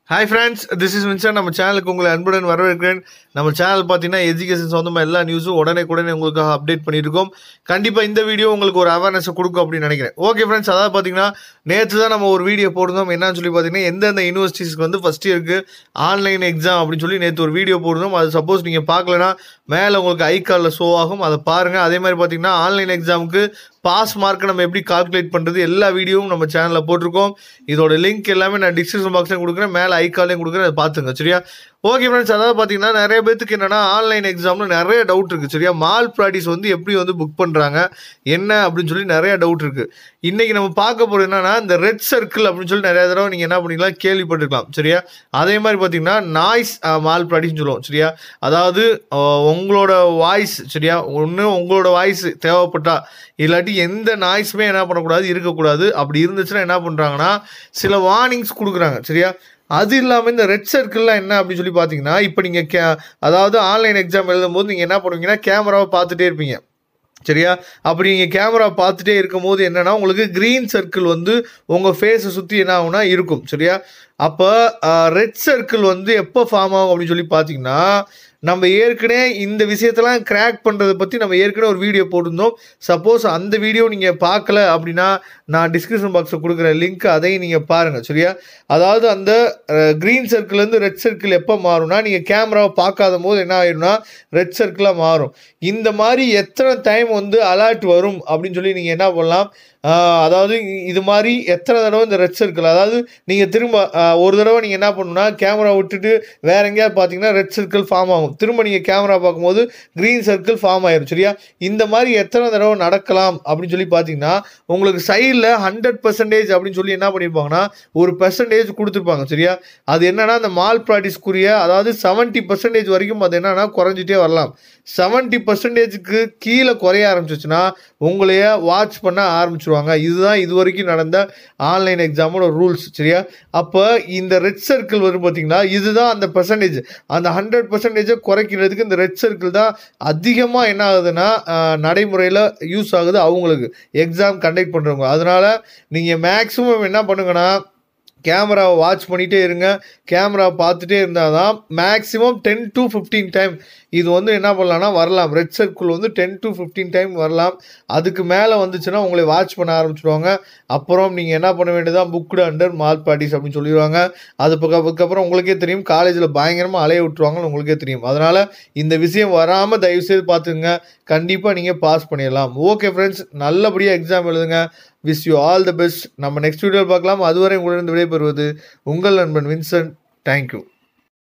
hi friends this is Vinson நம்ம சேனலுக்கு உங்களை அன்புடன் வரவேற்கிறேன் நம்ம சேனல் பார்த்தீங்கன்னா எஜுகேஷன் சொந்தமாக எல்லா நியூஸும் உடனே உடனே உங்களுக்காக அப்டேட் பண்ணியிருக்கோம் கண்டிப்பாக இந்த வீடியோ உங்களுக்கு ஒரு அவேர்னஸை கொடுக்கும் அப்படின்னு நினைக்கிறேன் ஓகே ஃப்ரெண்ட்ஸ் அதாவது பார்த்தீங்கன்னா நேற்று தான் நம்ம ஒரு வீடியோ போட்டிருந்தோம் என்னன்னு சொல்லி பார்த்தீங்கன்னா எந்தெந்த யூனிவர்சிட்டிஸ்க்கு வந்து ஃபஸ்ட் இயருக்கு ஆன்லைன் எக்ஸாம் அப்படின்னு சொல்லி நேற்று ஒரு வீடியோ போட்டிருந்தோம் அது சப்போஸ் நீங்கள் பார்க்கலனா மேலே உங்களுக்கு ஐ கார்டில் ஷோ ஆகும் அதை பாருங்கள் அதே மாதிரி பார்த்தீங்கன்னா ஆன்லைன் எக்ஸாமுக்கு பாஸ் மார்க்கை நம்ம எப்படி கால்குலேட் பண்ணுறது எல்லா வீடியோவும் நம்ம சேனலில் போட்டிருக்கோம் இதோட லிங்க் எல்லாமே நான் டிஸ்கிரிப்ஷன் பாக்ஸ்லையும் கொடுக்குறேன் மேலே ஐ கார்டையும் கொடுக்குறேன் அதை பார்த்துங்க சரியா ஓகே ஃப்ரெண்ட்ஸ் அதாவது பார்த்தீங்கன்னா நிறைய பேத்துக்கு என்னன்னா ஆன்லைன் எக்ஸாம்ல நிறைய டவுட் இருக்குது சரியா மால் ப்ராக்டிஸ் வந்து எப்படி வந்து புக் பண்ணுறாங்க என்ன அப்படின்னு சொல்லி நிறைய டவுட் இருக்குது இன்னைக்கு நம்ம பார்க்க போகிறது என்னன்னா இந்த ரெட் சர்க்கிள் அப்படின்னு சொல்லி நிறைய தடவை நீங்கள் என்ன பண்ணிக்கலாம் கேள்விப்பட்டிருக்கலாம் சரியா அதே மாதிரி பார்த்தீங்கன்னா நாய்ஸ் மால் ப்ராக்டிஸ்னு சொல்லுவோம் சரியா அதாவது அஹ், உங்களோட வாய்ஸ் சரியா ஒன்று உங்களோட வாய்ஸ் தேவைப்பட்டா இல்லாட்டி எந்த நாய்ஸுமே என்ன பண்ணக்கூடாது இருக்கக்கூடாது அப்படி இருந்துச்சுன்னா என்ன பண்ணுறாங்கன்னா சில வார்னிங்ஸ் கொடுக்குறாங்க சரியா அது இல்லாமல் இந்த ரெட் சர்க்கிள்லாம் என்ன அப்படின்னு சொல்லி பார்த்தீங்கன்னா இப்போ நீங்கள் கே அதாவது ஆன்லைன் எக்ஸாம் எழுதும்போது நீங்கள் என்ன பண்ணுவீங்கன்னா கேமராவை பார்த்துட்டே இருப்பீங்க சரியா அப்படி நீங்கள் கேமரா பார்த்துட்டே இருக்கும்போது என்னன்னா உங்களுக்கு க்ரீன் சர்க்கிள் வந்து உங்கள் ஃபேஸை சுற்றி என்ன ஆகும்னா இருக்கும் சரியா அப்போ ரெட் சர்க்கிள் வந்து எப்போ ஃபார்ம் ஆகும் அப்படின்னு சொல்லி பார்த்தீங்கன்னா நம்ம ஏற்கனவே இந்த விஷயத்தெல்லாம் கிராக் பண்ணுறதை பற்றி நம்ம ஏற்கனவே ஒரு வீடியோ போட்டிருந்தோம் சப்போஸ் அந்த வீடியோ நீங்கள் பார்க்கல அப்படின்னா நான் டிஸ்கிரிப்ஷன் பாக்ஸில் கொடுக்குற லிங்க் அதையும் நீங்கள் பாருங்கள் சரியா அதாவது அந்த க்ரீன் சர்க்கிள்லேருந்து ரெட் சர்க்கிள் எப்போ மாறும்னா நீங்கள் கேமராவை பார்க்காத போது என்ன ஆயிடும்னா ரெட் சர்க்கிளாக மாறும் இந்த மாதிரி எத்தனை டைம் வந்து அலர்ட் வரும் அப்படின்னு சொல்லி நீங்கள் என்ன பண்ணலாம் ஆஹ் அதாவது இ- இது மாதிரி எத்தனை தடவை இந்த ரெட் சர்க்கிள் அதாவது நீங்கள் திரும்ப ஆஹ் ஒரு தடவை நீங்கள் என்ன பண்ணணும்னா கேமரா விட்டுட்டு வேற எங்கேயாவது பார்த்தீங்கன்னா ரெட் சர்க்கிள் ஃபார்ம் ஆகும் திரும்ப நீங்கள் கேமரா பார்க்கும்போது க்ரீன் சர்க்கிள் ஃபார்ம் ஆயிரும் சரியா இந்த மாதிரி எத்தனை தடவை நடக்கலாம் அப்படின்னு சொல்லி பார்த்தீங்கன்னா உங்களுக்கு சைடில் ஹண்ட்ரட் பர்சன்டேஜ் அப்படின்னு சொல்லி என்ன பண்ணியிருப்பாங்கன்னா ஒரு பெர்சன்டேஜ் கொடுத்துருப்பாங்க சரியா அது என்னன்னா அந்த மால் ப்ராக்டிஸ்க்குரிய அதாவது செவன்ட்டி பர்சன்டேஜ் வரைக்கும் அது என்னன்னா குறைஞ்சிட்டே வரலாம் செவன்ட்டி பர்சன்டேஜுக்கு கீழே குறைய ஆரம்பிச்சிச்சுன்னா உங்களைய வாட்ச் பண்ண ஆரம்பிச்சிருவாங்க இதுதான் இது வரைக்கும் நடந்த ஆன்லைன் எக்ஸாமோட ரூல்ஸ் சரியா அப்போ இந்த ரெட் சர்க்கிள் வரும் பார்த்தீங்களா இதுதான் அந்த பர்சன்டேஜ் அந்த ஹண்ட்ரட் பர்சன்டேஜை குறைக்கிறதுக்கு இந்த ரெட் சர்க்கிள் தான் அதிகமாக என்ன ஆகுதுன்னா நடைமுறையில் யூஸ் ஆகுது அவங்களுக்கு எக்ஸாம் கண்டக்ட் பண்ணுறவங்க அதனால நீங்கள் மேக்ஸிமம் என்ன பண்ணுங்கன்னா கேமராவை வாட்ச் பண்ணிகிட்டே இருங்க கேமரா பார்த்துட்டே இருந்தால் தான் maximum ten to fifteen time இது வந்து என்ன பண்ணலாம்னா வரலாம் ரெட் சர்க்கிள் வந்து டென் டு ஃபிஃப்டீன் டைம் வரலாம் அதுக்கு மேலே வந்துச்சுன்னா உங்களை வாட்ச் பண்ண ஆரம்பிச்சிடுவாங்க அப்புறம் நீங்கள் என்ன பண்ண வேண்டியதான் புக்டு அண்டர் மால் பார்ட்டிஸ் அப்படின்னு சொல்லிடுவாங்க அது பக்க- அதுக்கப்புறம் உங்களுக்கே தெரியும் காலேஜில் பயங்கரமாக அலைய விட்டுருவாங்கன்னு உங்களுக்கே தெரியும் அதனால் இந்த விஷயம் வராமல் தயவுசெய்து பார்த்துங்க கண்டிப்பாக நீங்கள் பாஸ் பண்ணிடலாம் ஓகே ஃப்ரெண்ட்ஸ் நல்லபடியாக எக்ஸாம் எழுதுங்க wish you all the best நம்ம நெக்ஸ்ட் வீடியோவில் பார்க்கலாம் அதுவரை உங்களிடம் விடைபெறுவது உங்கள் நண்பன் வின்சென்ட் தேங்க்யூ